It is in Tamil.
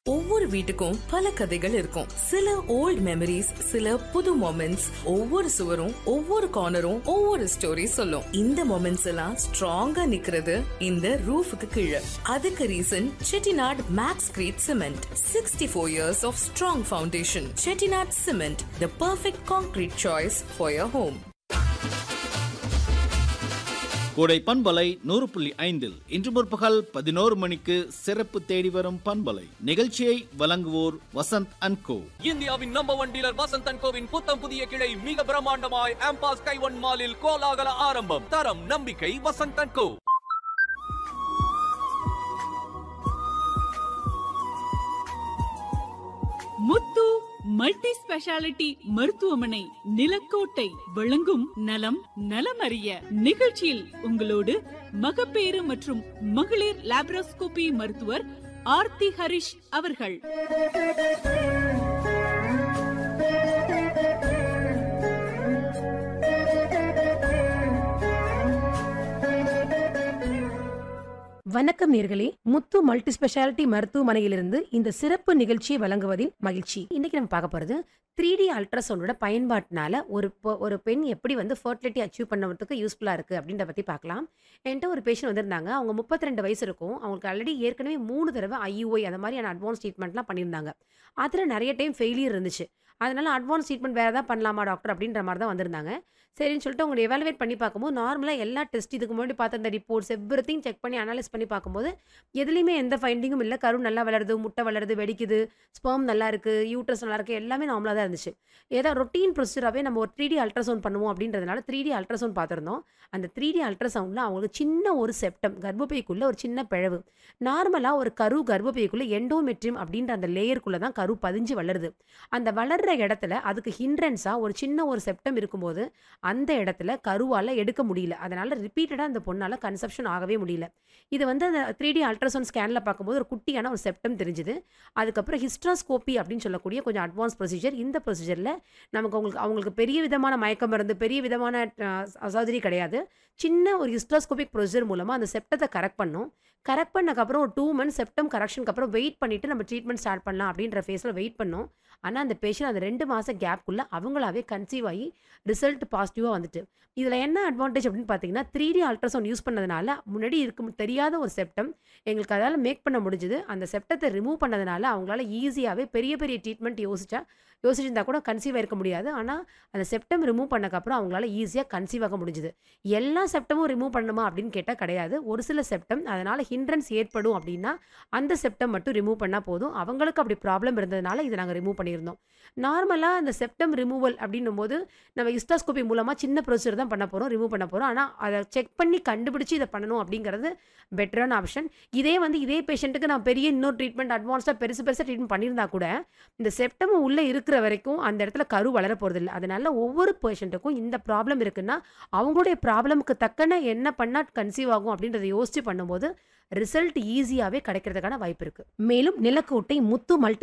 ஒவ்வொரு வீட்டுக்கும் பல கதைகள் இருக்கும் சில ஓல்ட் மெமரிஸ் சில புது மொமெண்ட்ஸ் ஒவ்வொரு சுவரும் ஒவ்வொரு கார்னரும் ஒவ்வொரு ஸ்டோரி சொல்லும் இந்த மொமெண்ட்ஸ் எல்லாம் ஸ்ட்ராங்கா நிக்கிறது இந்த ரூஃபுக்கு கீழே அதுக்கு reason Chettinad Maxcrete cement sixty four years of strong foundation Chettinad cement the perfect concrete choice for your home Kodai பண்பலை நூறு புள்ளி ஐந்தில் இன்று முற்பகல் பதினோரு மணிக்கு சிறப்பு தேடி வரும் பண்பலை நிகழ்ச்சியை வழங்குவோர் வசந்த் அண்ட் கோ இந்தியாவின் number one dealer Vasanth and கோவின் புத்தம் புதிய கிளை மிக பிரம்மாண்டமாய் ஆம்பாஸ் கைவன் மாலில் கோலாகல ஆரம்பம் தரம் நம்பிக்கை Vasanth and co Muthu multi speciality மருத்துவமனை நிலக்கோட்டை வழங்கும் நலம் நலமறிய நிகழ்ச்சியில் உங்களோடு மகப்பேறு மற்றும் மகளிர் லாப்ரோஸ்கோபி மருத்துவர் ஆர்த்தி ஹரிஷ் அவர்கள் வணக்கம் நேர்களே முத்து மல்டி ஸ்பெஷாலிட்டி மருத்துவமனையிலிருந்து இந்த சிறப்பு நிகழ்ச்சியை வழங்குவதில் மகிழ்ச்சி இன்னைக்கு நம்ம பார்க்க போறது த்ரீ டி அல்ட்ராசவுண்டோட பயன்பாட்டினால ஒரு பொ- ஒரு பெண் எப்படி வந்து ஃபர்டிலிட்டி அச்சீவ் பண்ணுறதுக்கு யூஸ்ஃபுல்லாக இருக்குது அப்படின்றத பற்றி பார்க்கலாம் என்கிட்ட ஒரு பேஷண்ட் வந்திருந்தாங்க அவங்க 32 வயசு இருக்கும் அவங்களுக்கு ஆல்ரெடி ஏற்கனவே மூணு தடவை ஐயூஐ அந்த மாதிரியான அட்வான்ஸ் ட்ரீட்மெண்ட்லாம் பண்ணியிருந்தாங்க அதில் நிறைய டைம் ஃபெயிலியர் இருந்துச்சு அதனால அட்வான்ஸ் ட்ரீட்மெண்ட் வேறு ஏதாவது பண்ணலாமா டாக்டர் அப்படின்ற மாதிரி தான் வந்திருந்தாங்க சரின்னு சொல்லிட்டு அவங்க எவாலுவேட் பண்ணி பார்க்கும்போது நார்மலாக எல்லா டெஸ்ட் இதுக்கு முன்னாடி பார்த்த அந்த ரிப்போர்ட்ஸ் எவ்ரி செக் பண்ணி அனலைஸ் பண்ணி பார்க்கும்போது எதுலேயுமே எந்த ஃபைண்டிங்கும் இல்லை கரு நல்லா வளருது முட்டை வளருது வெடிக்குது ஸ்பெர்ம் நல்லா இருக்குது யூட்ரஸ் நல்லா இருக்குது எல்லாமே நார்மலாக தான் இருந்துச்சு ஏதோ ரொட்டீன் ப்ரொசீஜராகவே நம்ம ஒரு த்ரீ டி அல்ட்ராசவுண்ட் பண்ணுவோம் அப்படின்றதுனால த்ரீ டி அல்ட்ராசவுண்ட் பார்த்துருந்தோம் அந்த த்ரீ டி அல்ட்ராசவுண்டில் அவங்களுக்கு சின்ன ஒரு செப்டம் கர்ப்பப்பைக்குள்ளே ஒரு சின்ன பிழவு நார்மலாக ஒரு கரு கர்ப்பப்பைக்குள்ளே எண்டோமெட்ரியம் அப்படின்ற அந்த லேயருக்குள்ளே தான் கரு பதிஞ்சு வளருது அந்த வளர்ற இடத்துல அதுக்கு ஹிண்ட்ரன்ஸாக ஒரு சின்ன ஒரு செப்டம் இருக்கும்போது அந்த இடத்துல கருவால் எடுக்க முடியல அதனால் ரிப்பீட்டடாக அந்த பொண்ணால் கன்செப்ஷன் ஆகவே முடியல இது வந்து அந்த த்ரீ டி அல்ட்ராசவுண்ட் ஸ்கேனில் பார்க்கும்போது ஒரு குட்டியான ஒரு செப்டம் தெரிஞ்சுது அதுக்கப்புறம் ஹிஸ்ட்ராஸ்கோப்பி அப்படின்னு சொல்லக்கூடிய கொஞ்சம் அட்வான்ஸ் ப்ரொசீஜர் இந்த ப்ரொசீஜரில் நமக்கு அவங்களுக்கு அவங்களுக்கு பெரிய விதமான மயக்க மருந்து பெரிய விதமான சர்ஜரி கிடையாது சின்ன ஒரு ஹிஸ்ட்ராஸ்கோபிக் ப்ரொசீஜர் மூலமாக அந்த செப்டத்தை கரெக்ட் பண்ணோம் கரெக்ட் பண்ணக்கப்புறம் ஒரு டூ மந்த்ஸ் செப்டம் கரெக்ஷனுக்கு அப்புறம் வெயிட் பண்ணிவிட்டு நம்ம ட்ரீட்மெண்ட் ஸ்டார்ட் பண்ணலாம் அப்படின்ற ஃபேஸில் வெயிட் பண்ணோம் ஆனால் அந்த பேஷண்ட் அந்த ரெண்டு மாதம் கேப்குள்ளே அவங்களாவே கன்சீவ் ஆகி ரிசல்ட் பாசிட்டிவாக வந்துட்டு இதில் என்ன அட்வான்டேஜ் அப்படின்னு பார்த்தீங்கன்னா த்ரீ டி அல்ட்ராசவுண்ட் யூஸ் பண்ணதுனால முன்னாடி இருக்கும் தெரியாத ஒரு செப்டம் எங்களுக்கு அதால் மேக் பண்ண முடிஞ்சுது அந்த செப்டத்தை ரிமூவ் பண்ணதுனால அவங்களால ஈஸியாகவே பெரிய பெரிய ட்ரீட்மெண்ட் யோசிச்சா யோசிச்சிருந்தா கூட கன்சீவ் ஆயிருக்க முடியாது ஆனால் அந்த செப்டம் ரிமூவ் பண்ணக்கப்புறம் அவங்களால ஈஸியாக கன்சீவ் ஆக முடிஞ்சுது எல்லா செப்டமும் ரிமூவ் பண்ணணுமா அப்படின்னு கேட்டால் கிடையாது ஒரு சில செப்டம் அதனால் ஹிண்ட்ரன்ஸ் ஏற்படும் அப்படின்னா அந்த செப்டம் மட்டும் ரிமூவ் பண்ணால் போதும் அவங்களுக்கு அப்படி ப்ராப்ளம் இருந்ததுனால இதை நாங்கள் ரிமூவ் பண்ணியிருந்தோம் நார்மலாக அந்த செப்டம் ரிமூவல் அப்படின்னும் போது நம்ம ஹிஸ்டாஸ்கோபி மூலமாக சின்ன ப்ரொசீஜர் தான் பண்ண போகிறோம் ரிமூவ் பண்ண போகிறோம் ஆனால் அதை செக் பண்ணி கண்டுபிடிச்சி இதை பண்ணணும் அப்படிங்கிறது பெட்டரான ஆப்ஷன் இதே வந்து இதே பேஷண்ட்டுக்கு நான் பெரிய இன்னொரு ட்ரீட்மெண்ட் அட்வான்ஸ்டாக பெருசு பெருசாக ட்ரீட்மெண்ட் பண்ணியிருந்தா கூட இந்த செப்டம் உள்ளே இருக்கிற வரைக்கும் அந்த இடத்துல கரு வளர போகிறதில்ல அதனால ஒவ்வொரு பேஷண்ட்டுக்கும் இந்த ப்ராப்ளம் இருக்குன்னா அவங்களுடைய ப்ராப்ளமுக்கு தக்கன என்ன பண்ணால் கன்சீவ் ஆகும் அப்படின்றத யோசிச்சு பண்ணும்போது ரிசல்ட் ஈஸியாகவே கிடைக்கிறதுக்கான வாய்ப்பு இருக்குது மேலும் நிலக்கோட்டை முத்து மல்டி